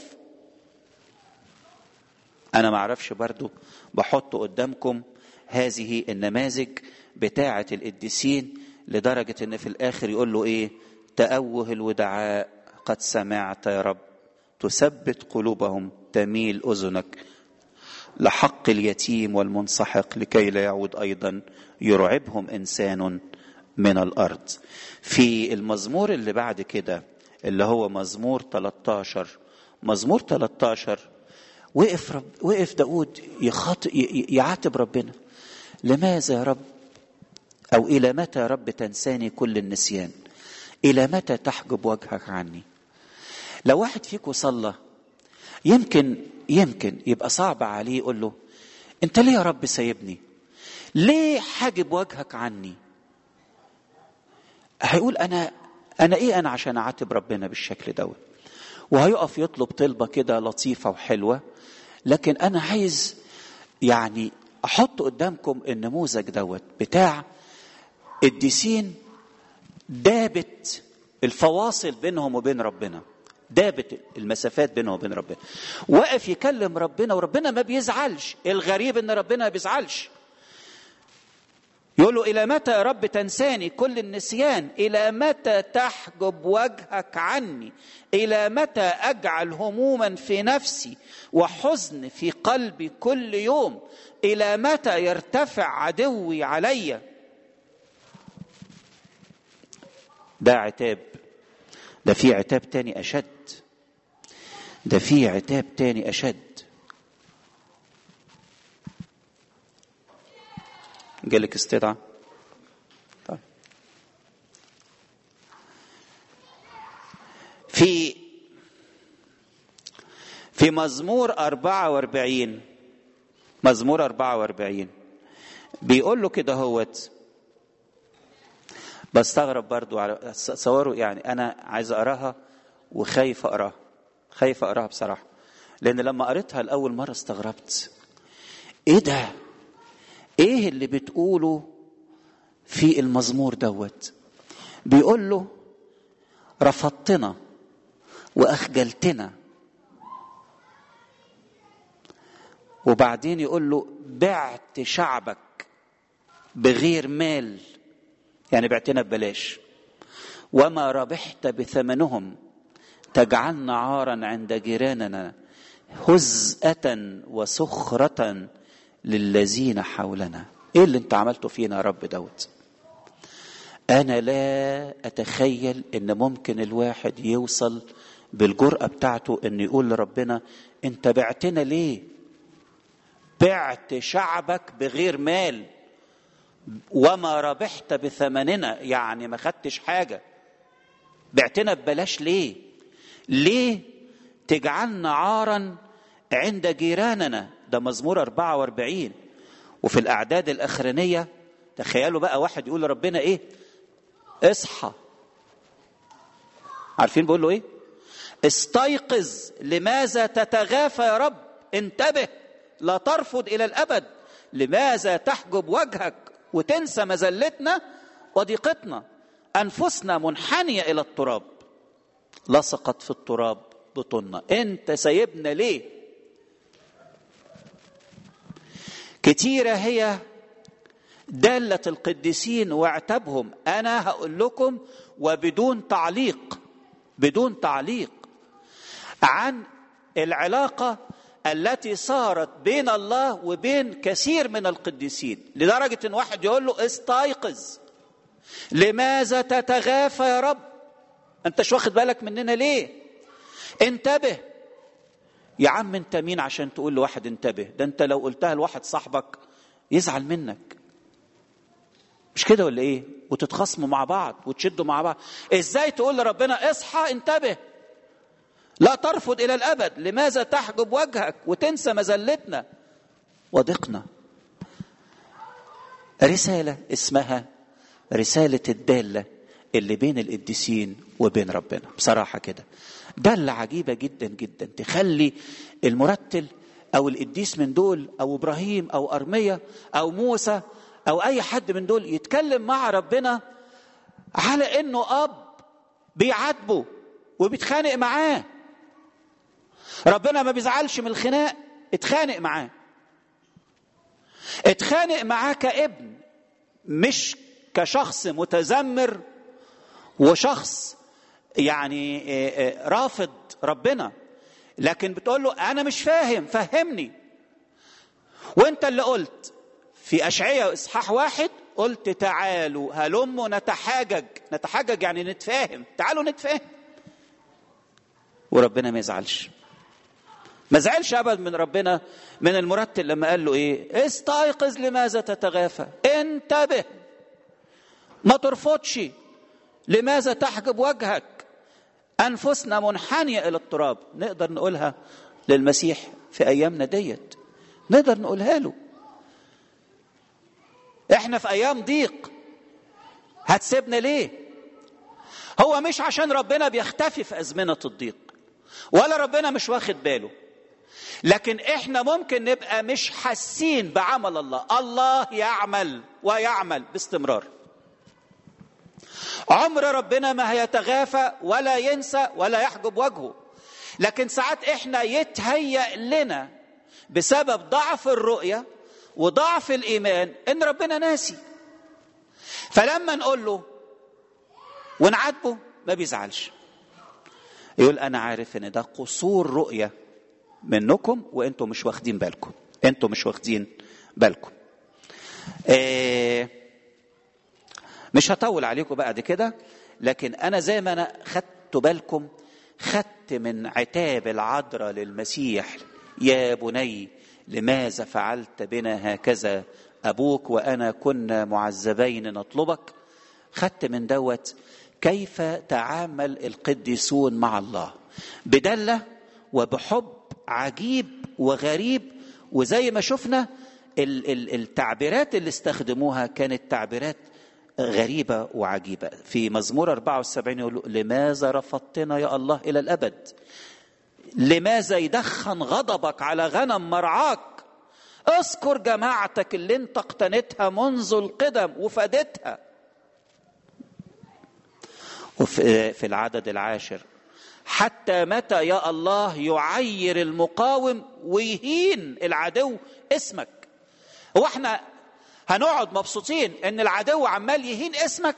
Speaker 1: انا ما اعرفش برضو بحط قدامكم هذه النماذج بتاعه القديسين لدرجه ان في الاخر يقول له ايه تأوه الودعاء قد سمعت يا رب تثبت قلوبهم تميل اذنك لحق اليتيم والمنسحق لكي لا يعود ايضا يرعبهم انسان من الارض في المزمور اللي بعد كده اللي هو مزمور 13 مزمور 13 وقف رب وقف داود يخاط يعاتب ربنا لماذا يا رب او الى متى يا رب تنساني كل النسيان الى متى تحجب وجهك عني لو واحد فيكم صلى يمكن يمكن يبقى صعب عليه يقول له انت ليه يا رب سايبني ليه حاجب وجهك عني هيقول انا انا ايه انا عشان اعاتب ربنا بالشكل دوت وهيقف يطلب طلبه كده لطيفه وحلوه لكن انا عايز يعني احط قدامكم النموذج دوت بتاع الديسين دابت الفواصل بينهم وبين ربنا دابت المسافات بينه وبين ربنا وقف يكلم ربنا وربنا ما بيزعلش الغريب ان ربنا ما بيزعلش يقول له الى متى يا رب تنساني كل النسيان الى متى تحجب وجهك عني الى متى اجعل هموما في نفسي وحزن في قلبي كل يوم الى متى يرتفع عدوي علي ده عتاب ده في عتاب تاني اشد ده في عتاب تاني اشد جالك استدعاء طيب في في مزمور 44 مزمور 44 بيقول له كده هوت بستغرب برضو على تصوروا يعني انا عايز اقراها وخايف اقراها خايف اقراها بصراحه لان لما قريتها لاول مره استغربت ايه ده ايه اللي بتقوله في المزمور دوت بيقول له رفضتنا واخجلتنا وبعدين يقول له بعت شعبك بغير مال يعني بعتنا ببلاش وما ربحت بثمنهم تجعلنا عارا عند جيراننا هزءة وسخرة للذين حولنا ايه اللي انت عملته فينا يا رب دوت انا لا اتخيل ان ممكن الواحد يوصل بالجرأة بتاعته ان يقول لربنا انت بعتنا ليه بعت شعبك بغير مال وما ربحت بثمننا يعني ما خدتش حاجة بعتنا ببلاش ليه ليه تجعلنا عارا عند جيراننا ده مزمور 44 وفي الأعداد الأخرانية تخيلوا بقى واحد يقول لربنا إيه اصحى عارفين بيقول له إيه استيقظ لماذا تتغافى يا رب انتبه لا ترفض إلى الأبد لماذا تحجب وجهك وتنسى مذلتنا وضيقتنا أنفسنا منحنية إلى التراب لصقت في التراب بطننا انت سايبنا ليه كتيرة هي دالة القديسين واعتبهم أنا هقول لكم وبدون تعليق بدون تعليق عن العلاقة التي صارت بين الله وبين كثير من القديسين لدرجة ان واحد يقول له استيقظ لماذا تتغافى يا رب انت واخد بالك مننا ليه انتبه يا عم انت مين عشان تقول لواحد انتبه ده انت لو قلتها لواحد صاحبك يزعل منك مش كده ولا ايه وتتخاصموا مع بعض وتشدوا مع بعض ازاي تقول لربنا اصحى انتبه لا ترفض الى الابد لماذا تحجب وجهك وتنسى مذلتنا وضقنا رساله اسمها رساله الداله اللي بين القديسين وبين ربنا بصراحه كده دالة عجيبة جدا جدا تخلي المرتل أو القديس من دول أو إبراهيم أو أرمية أو موسى أو أي حد من دول يتكلم مع ربنا على انه اب بيعاتبه وبيتخانق معاه ربنا ما بيزعلش من الخناق اتخانق معاه اتخانق معاه كابن مش كشخص متذمر وشخص يعني رافض ربنا لكن بتقول له انا مش فاهم فهمني وانت اللي قلت في اشعياء اصحاح واحد قلت تعالوا هلموا نتحاجج نتحاجج يعني نتفاهم تعالوا نتفاهم وربنا ما يزعلش ما زعلش ابدا من ربنا من المرتل لما قال له ايه استيقظ لماذا تتغافى انتبه ما ترفضش لماذا تحجب وجهك انفسنا منحنيه الى التراب نقدر نقولها للمسيح في ايامنا ديت نقدر نقولها له احنا في ايام ضيق هتسيبنا ليه هو مش عشان ربنا بيختفي في ازمنه الضيق ولا ربنا مش واخد باله لكن احنا ممكن نبقى مش حاسين بعمل الله الله يعمل ويعمل باستمرار عمر ربنا ما هيتغافى ولا ينسى ولا يحجب وجهه لكن ساعات احنا يتهيأ لنا بسبب ضعف الرؤية وضعف الإيمان إن ربنا ناسي فلما نقول له ونعاتبه ما بيزعلش يقول أنا عارف إن ده قصور رؤية منكم وانتم مش واخدين بالكم انتم مش واخدين بالكم إيه مش هطول عليكم بعد كده لكن انا زي ما انا خدت بالكم خدت من عتاب العذراء للمسيح يا بني لماذا فعلت بنا هكذا ابوك وانا كنا معذبين نطلبك خدت من دوت كيف تعامل القديسون مع الله بدله وبحب عجيب وغريب وزي ما شفنا التعبيرات اللي استخدموها كانت تعبيرات غريبة وعجيبة في مزمور 74 يقول لماذا رفضتنا يا الله إلى الأبد لماذا يدخن غضبك على غنم مرعاك اذكر جماعتك اللي انت اقتنتها منذ القدم وفادتها وفي في العدد العاشر حتى متى يا الله يعير المقاوم ويهين العدو اسمك هو احنا هنقعد مبسوطين ان العدو عمال يهين اسمك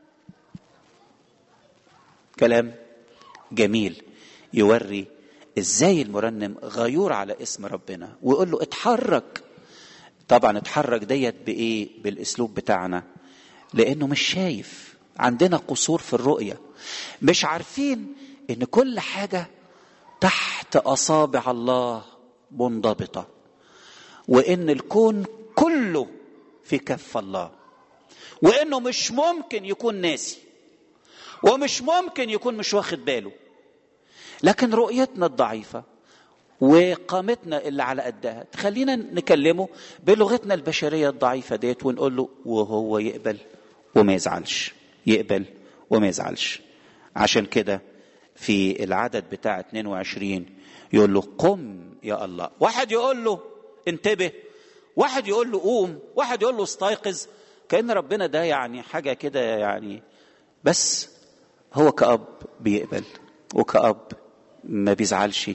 Speaker 1: كلام جميل يوري ازاي المرنم غيور على اسم ربنا ويقول له اتحرك طبعا اتحرك ديت بايه بالاسلوب بتاعنا لانه مش شايف عندنا قصور في الرؤيه مش عارفين ان كل حاجه تحت اصابع الله منضبطه وان الكون كله في كف الله وانه مش ممكن يكون ناسي ومش ممكن يكون مش واخد باله لكن رؤيتنا الضعيفه وقامتنا اللي على قدها تخلينا نكلمه بلغتنا البشريه الضعيفه ديت ونقول له وهو يقبل وما يزعلش يقبل وما يزعلش عشان كده في العدد بتاع 22 يقول له قم يا الله واحد يقول له انتبه واحد يقول له قوم واحد يقول له استيقظ كأن ربنا ده يعني حاجة كده يعني بس هو كأب بيقبل وكأب ما بيزعلش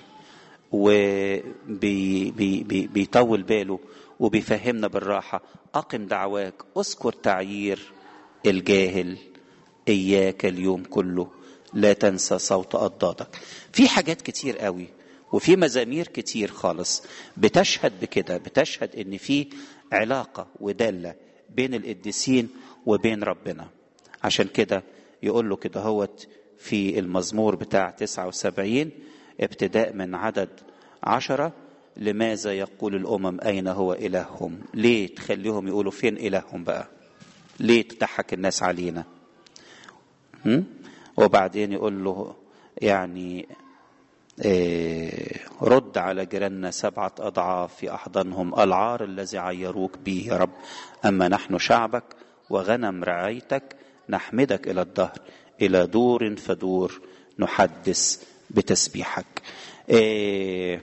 Speaker 1: وبيطول باله وبيفهمنا بالراحة أقم دعواك اذكر تعيير الجاهل إياك اليوم كله لا تنسى صوت أضدادك في حاجات كتير قوي وفي مزامير كتير خالص بتشهد بكده بتشهد ان في علاقه وداله بين القديسين وبين ربنا عشان كده يقول له كده هوت في المزمور بتاع 79 ابتداء من عدد عشرة لماذا يقول الأمم أين هو إلههم ليه تخليهم يقولوا فين إلههم بقى ليه تضحك الناس علينا هم؟ وبعدين يقول له يعني إيه رد على جيراننا سبعة أضعاف في أحضانهم العار الذي عيروك به يا رب أما نحن شعبك وغنم رعايتك نحمدك إلى الدهر إلى دور فدور نحدث بتسبيحك إيه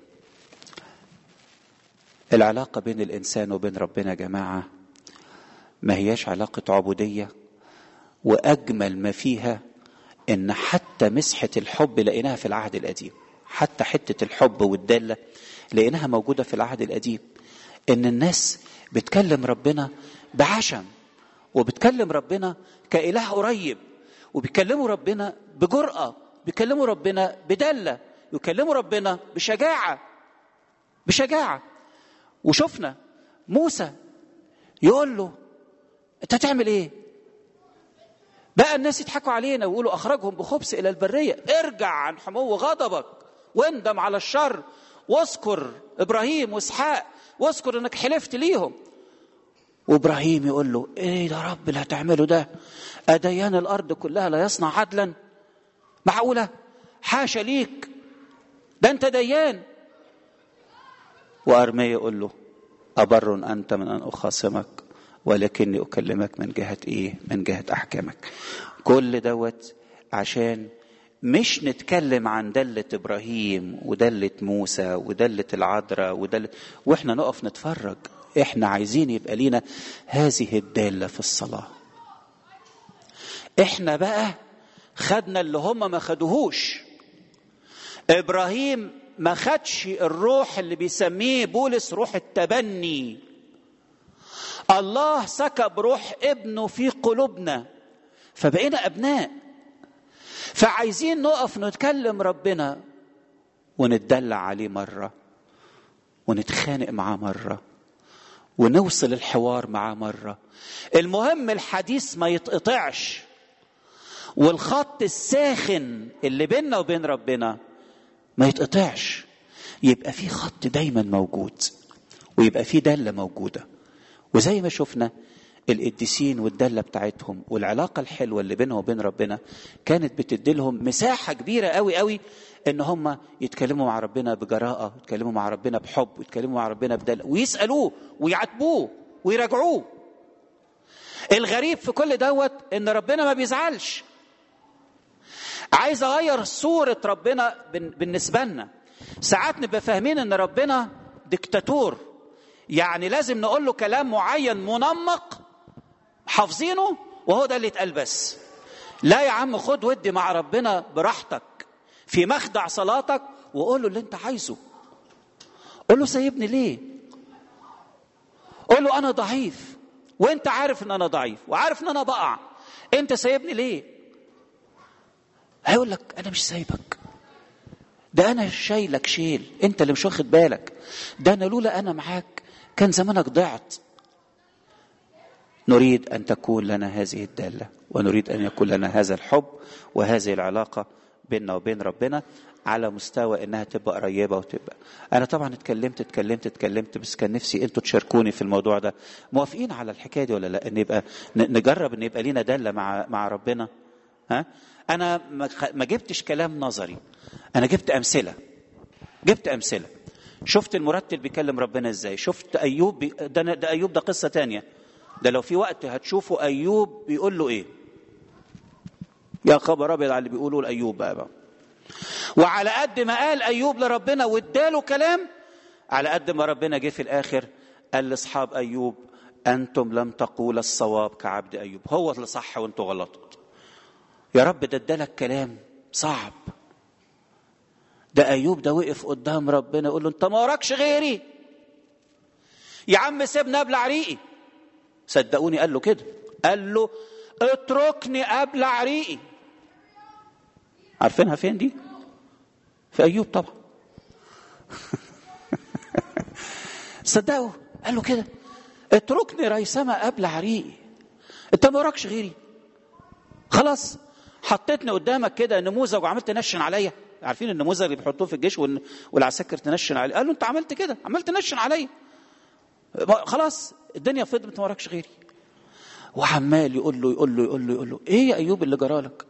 Speaker 1: العلاقة بين الإنسان وبين ربنا يا جماعة ما هياش علاقة عبودية وأجمل ما فيها إن حتى مسحة الحب لقيناها في العهد القديم حتى حتة الحب والدالة لقيناها موجودة في العهد القديم إن الناس بتكلم ربنا بعشم وبتكلم ربنا كإله قريب وبيكلموا ربنا بجرأة بيكلموا ربنا بدلة يكلموا ربنا بشجاعة بشجاعة وشفنا موسى يقول له انت هتعمل ايه بقى الناس يضحكوا علينا ويقولوا اخرجهم بخبث الى البريه ارجع عن حمو غضبك واندم على الشر واذكر ابراهيم واسحاق واذكر انك حلفت ليهم وابراهيم يقول له ايه يا رب اللي هتعمله ده اديان الارض كلها لا يصنع عدلا معقوله حاشا ليك ده انت ديان وارميه يقول له ابر انت من ان اخاصمك ولكني اكلمك من جهه ايه من جهه احكامك كل دوت عشان مش نتكلم عن دلة إبراهيم ودلة موسى ودلة العذراء ودلة وإحنا نقف نتفرج إحنا عايزين يبقى لينا هذه الدالة في الصلاة إحنا بقى خدنا اللي هم ما خدوهوش إبراهيم ما خدش الروح اللي بيسميه بولس روح التبني الله سكب روح ابنه في قلوبنا فبقينا ابناء فعايزين نقف نتكلم ربنا ونتدلع عليه مره ونتخانق معاه مره ونوصل الحوار معاه مره المهم الحديث ما يتقطعش والخط الساخن اللي بيننا وبين ربنا ما يتقطعش يبقى في خط دايما موجود ويبقى في داله موجوده وزي ما شفنا القديسين والدلة بتاعتهم والعلاقة الحلوة اللي بينهم وبين ربنا كانت بتدي لهم مساحة كبيرة قوي قوي ان هم يتكلموا مع ربنا بجراءة يتكلموا مع ربنا بحب يتكلموا مع ربنا بدلة ويسألوه ويعاتبوه ويراجعوه الغريب في كل دوت ان ربنا ما بيزعلش عايز اغير صورة ربنا بالنسبة لنا ساعات نبقى فاهمين ان ربنا ديكتاتور يعني لازم نقول له كلام معين منمق حافظينه وهو ده اللي اتقال بس لا يا عم خد ودي مع ربنا براحتك في مخدع صلاتك وقول له اللي انت عايزه قول له سايبني ليه قول له انا ضعيف وانت عارف ان انا ضعيف وعارف ان انا بقع انت سايبني ليه هيقول لك انا مش سايبك ده انا شايلك شيل انت اللي مش واخد بالك ده انا لولا انا معاك كان زمانك ضعت نريد ان تكون لنا هذه الداله ونريد ان يكون لنا هذا الحب وهذه العلاقه بيننا وبين ربنا على مستوى انها تبقى قريبه وتبقى انا طبعا اتكلمت اتكلمت اتكلمت بس كان نفسي انتوا تشاركوني في الموضوع ده موافقين على الحكايه دي ولا لا ان يبقى نجرب ان يبقى لينا داله مع مع ربنا ها انا ما جبتش كلام نظري انا جبت امثله جبت امثله شفت المرتل بيكلم ربنا ازاي شفت ايوب بي... ده, ده ايوب ده قصه تانية ده لو في وقت هتشوفوا ايوب بيقول له ايه يا خبر ابيض على اللي بيقوله لايوب بقى, بقى وعلى قد ما قال ايوب لربنا واداله كلام على قد ما ربنا جه في الاخر قال لاصحاب ايوب انتم لم تقول الصواب كعبد ايوب هو اللي صح وانتم غلط يا رب ده ادالك كلام صعب ده ايوب ده وقف قدام ربنا يقول له انت ما وراكش غيري يا عم سيبني ابلع ريقي صدقوني قال له كده قال له اتركني ابلع ريقي عارفينها فين دي في ايوب طبعا صدقوا قال له كده اتركني ريثما ابلع ريقي انت ما وراكش غيري خلاص حطيتني قدامك كده نموذج وعملت تنشن عليا عارفين النموذج اللي بيحطوه في الجيش والعساكر تنشن عليه قال له انت عملت كده عملت تنشن عليا خلاص الدنيا فضلت ما وراكش غيري وعمال يقول له يقول له يقول له يقول له ايه يا ايوب اللي جرالك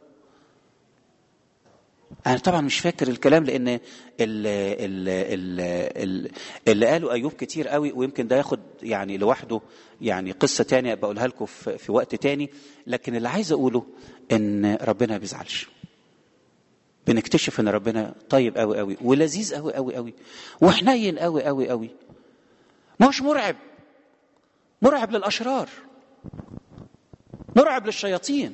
Speaker 1: انا طبعا مش فاكر الكلام لان ال ال ال ال اللي قاله ايوب كتير قوي ويمكن ده ياخد يعني لوحده يعني قصه تانية بقولها لكم في, في وقت تاني لكن اللي عايز اقوله ان ربنا ما بيزعلش بنكتشف ان ربنا طيب قوي قوي ولذيذ قوي قوي قوي وحنين قوي قوي قوي مش مرعب مرعب للاشرار مرعب للشياطين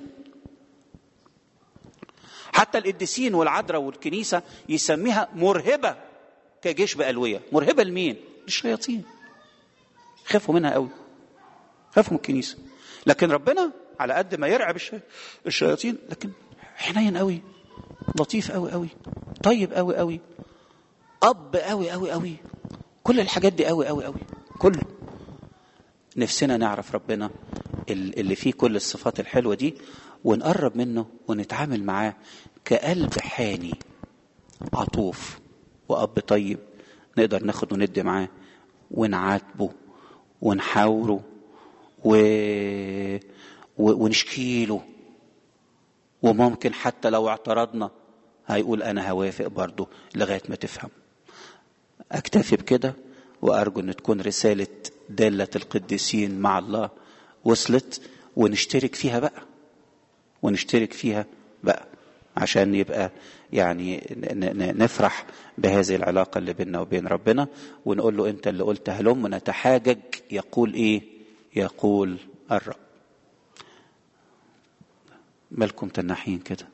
Speaker 1: حتى القديسين والعذراء والكنيسة يسميها مرهبة كجيش بألوية مرهبة لمين؟ للشياطين خافوا منها قوي خافوا من الكنيسة لكن ربنا على قد ما يرعب الشياطين لكن حنين قوي لطيف قوي قوي طيب قوي قوي اب قوي قوي قوي كل الحاجات دي قوي قوي قوي كله نفسنا نعرف ربنا اللي فيه كل الصفات الحلوه دي ونقرب منه ونتعامل معاه كقلب حاني عطوف واب طيب نقدر ناخد وندي معاه ونعاتبه ونحاوره و... و... ونشكيله وممكن حتى لو اعترضنا هيقول انا هوافق برضه لغايه ما تفهم اكتفي بكده وارجو ان تكون رساله داله القديسين مع الله وصلت ونشترك فيها بقى ونشترك فيها بقى عشان يبقى يعني نفرح بهذه العلاقة اللي بيننا وبين ربنا ونقول له أنت اللي قلت هلم نتحاجج يقول إيه يقول الرب مالكم تنحين كده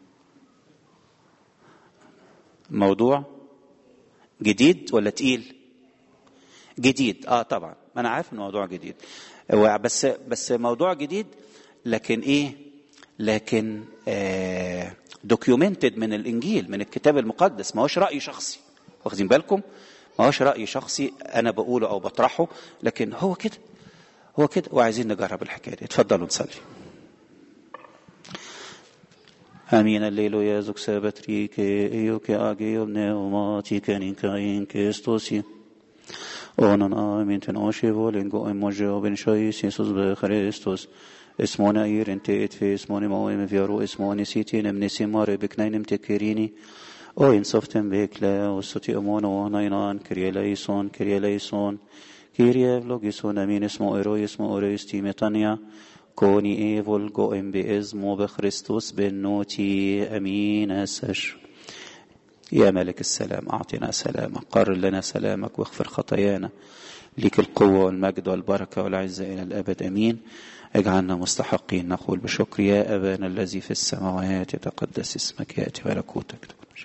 Speaker 1: موضوع جديد ولا تقيل جديد اه طبعا ما انا عارف الموضوع جديد بس بس موضوع جديد لكن ايه لكن آه دوكيومنتد من الانجيل من الكتاب المقدس ما هوش راي شخصي واخدين بالكم ما هوش راي شخصي انا بقوله او بطرحه لكن هو كده هو كده وعايزين نجرب الحكايه دي اتفضلوا نصلي Amin alleluia zuk sebetrike eioke ageo pneumatike ninkain kestosi. Onan amin ten oshe volen go emoje oben shais Jesus be Christus. اسمونا اير انت اتفي اسموني موي فيرو اسموني سيتي نمني سيمار بكنين متكريني او انصفتم بكلا وستي امون ونينان كريا ليسون كريا ليسون كيريا فلوجيسون امين اسمو ايرو اسمو ايرو استيمتانيا كوني ايفول جو ام بإزمو بخريستوس بالنوتي امين اسش يا ملك السلام اعطنا سلامك قرر لنا سلامك واغفر خطايانا ليك القوة والمجد والبركة والعزة إلى الأبد أمين اجعلنا مستحقين نقول بشكر يا أبانا الذي في السماوات يتقدس اسمك يأتي ملكوتك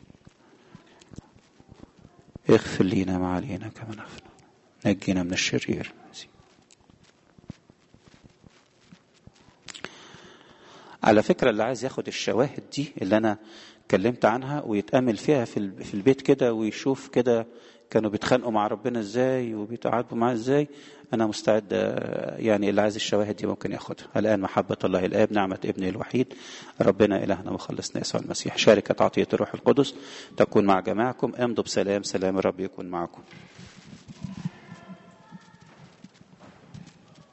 Speaker 1: اغفر لنا ما علينا كما نغفر نجنا من الشرير على فكرة اللي عايز ياخد الشواهد دي اللي أنا اتكلمت عنها ويتأمل فيها في البيت كده ويشوف كده كانوا بيتخانقوا مع ربنا ازاي وبيتعاتبوا معاه ازاي انا مستعد يعني اللي عايز الشواهد دي ممكن ياخدها الان محبه الله الاب نعمه ابنه الوحيد ربنا الهنا وخلصنا يسوع المسيح شركه عطيه الروح القدس تكون مع جماعكم امضوا بسلام سلام الرب يكون معكم